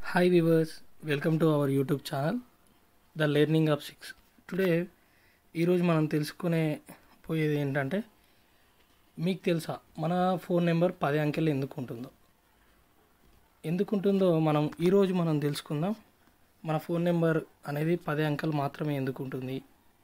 hi viewers welcome to our YouTube channel the learning of six today ఈరోజు మనం తెలుసుకునే పోయేది ఏంటంటే మీకు తెలుసా మన ఫోన్ నెంబర్ పది అంకెలు ఎందుకు ఉంటుందో ఎందుకు ఉంటుందో మనం ఈరోజు మనం తెలుసుకుందాం మన ఫోన్ నెంబర్ అనేది పది అంకెలు మాత్రమే ఎందుకు ఉంటుంది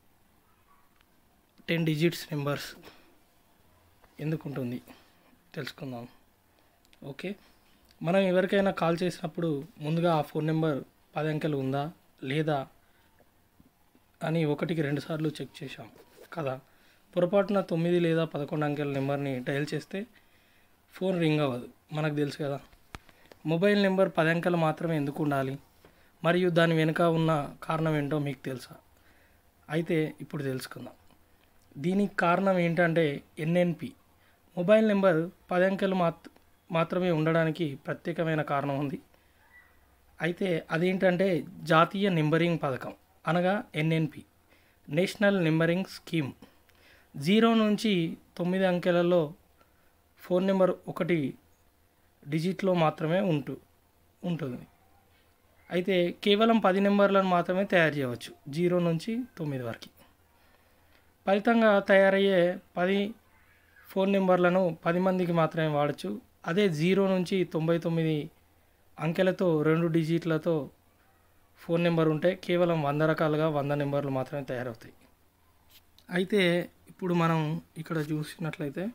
టెన్ డిజిట్స్ నెంబర్స్ ఎందుకు ఉంటుంది తెలుసుకుందాం ఓకే మనం ఎవరికైనా కాల్ చేసినప్పుడు ముందుగా ఆ ఫోన్ నెంబర్ పది అంకెలు ఉందా లేదా అని ఒకటికి రెండు సార్లు చెక్ చేశాం కదా పొరపాటున తొమ్మిది లేదా పదకొండు అంకెల నెంబర్ని డయల్ చేస్తే ఫోన్ రింగ్ అవ్వదు మనకు తెలుసు కదా మొబైల్ నెంబర్ పది అంకెలు మాత్రమే ఎందుకు ఉండాలి మరియు దాని వెనుక ఉన్న కారణం ఏంటో మీకు తెలుసా అయితే ఇప్పుడు తెలుసుకుందాం దీనికి కారణం ఏంటంటే ఎన్ఎన్పి మొబైల్ నెంబర్ పది అంకెలు మాత్ మాత్రమే ఉండడానికి ప్రత్యేకమైన కారణం ఉంది అయితే అదేంటంటే జాతీయ నెంబరింగ్ పథకం అనగా NNP national numbering scheme zero నుంచి తొమ్మిది అంకెలలో ఫోన్ నెంబర్ ఒకటి డిజిట్లో మాత్రమే ఉంటూ ఉంటుంది అయితే కేవలం పది నెంబర్లను మాత్రమే తయారు చేయవచ్చు జీరో నుంచి తొమ్మిది వరకు ఫలితంగా తయారయ్యే పది ఫోన్ నెంబర్లను పది మందికి మాత్రమే వాడచ్చు అదే జీరో నుంచి తొంభై తొమ్మిది అంకెలతో రెండు డిజిట్లతో ఫోన్ నెంబర్ ఉంటే కేవలం వంద రకాలుగా వంద నెంబర్లు మాత్రమే తయారవుతాయి అయితే ఇప్పుడు మనం ఇక్కడ చూసినట్లయితే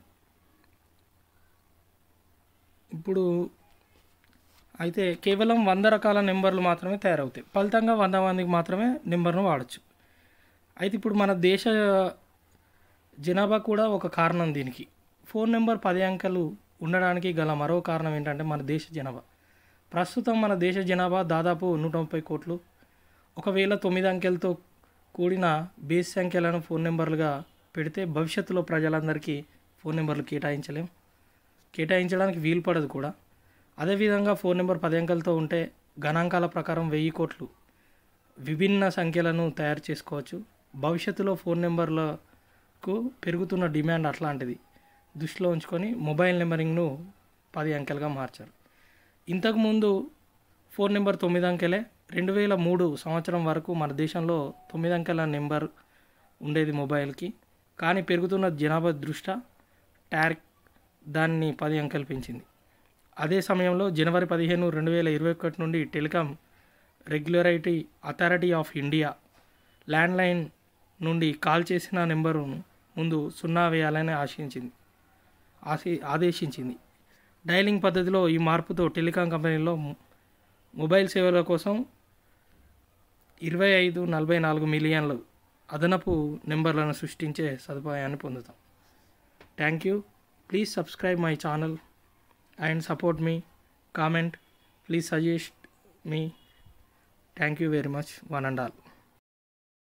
ఇప్పుడు అయితే కేవలం వంద రకాల నెంబర్లు మాత్రమే తయారవుతాయి ఫలితంగా వంద మందికి మాత్రమే నెంబర్ను వాడచ్చు అయితే ఇప్పుడు మన దేశ జనాభా కూడా ఒక కారణం దీనికి ఫోన్ నెంబర్ పది అంకెలు ఉండడానికి గల మరో కారణం ఏంటంటే మన దేశ జనాభా ప్రస్తుతం మన దేశ జనాభా దాదాపు నూట ముప్పై కోట్లు ఒకవేళ తొమ్మిది అంకెలతో కూడిన బేస్ సంఖ్యలను ఫోన్ నెంబర్లుగా పెడితే భవిష్యత్తులో ప్రజలందరికీ ఫోన్ నెంబర్లు కేటాయించలేం కేటాయించడానికి వీలు పడదు కూడా అదేవిధంగా ఫోన్ నెంబర్ పది అంకెలతో ఉంటే గణాంకాల ప్రకారం వెయ్యి కోట్లు విభిన్న సంఖ్యలను తయారు చేసుకోవచ్చు భవిష్యత్తులో ఫోన్ నెంబర్లకు పెరుగుతున్న డిమాండ్ అట్లాంటిది దృష్టిలో ఉంచుకొని మొబైల్ నెంబరింగ్ను పది అంకెలుగా మార్చారు ఇంతకుముందు ఫోన్ నెంబర్ తొమ్మిది అంకెలే రెండు వేల మూడు సంవత్సరం వరకు మన దేశంలో తొమ్మిది అంకెల నెంబర్ ఉండేది మొబైల్కి కానీ పెరుగుతున్న జనాభా దృష్ట్యా టారిక్ దాన్ని పది అంకెలు పెంచింది అదే సమయంలో జనవరి పదిహేను రెండు వేల ఇరవై ఒకటి నుండి telecom regularity authority of India landline నుండి కాల్ చేసిన నెంబరును ముందు సున్నా వేయాలని ఆశించింది ఆశి ఆదేశించింది డైలింగ్ పద్ధతిలో ఈ మార్పుతో టెలికాం కంపెనీలో మొబైల్ సేవల కోసం ఇరవై ఐదు నలభై నాలుగు మిలియన్లు అదనపు నెంబర్లను సృష్టించే సదుపాయాన్ని పొందుతాం thank you please subscribe my channel and support మీ comment please suggest me thank you very much one and all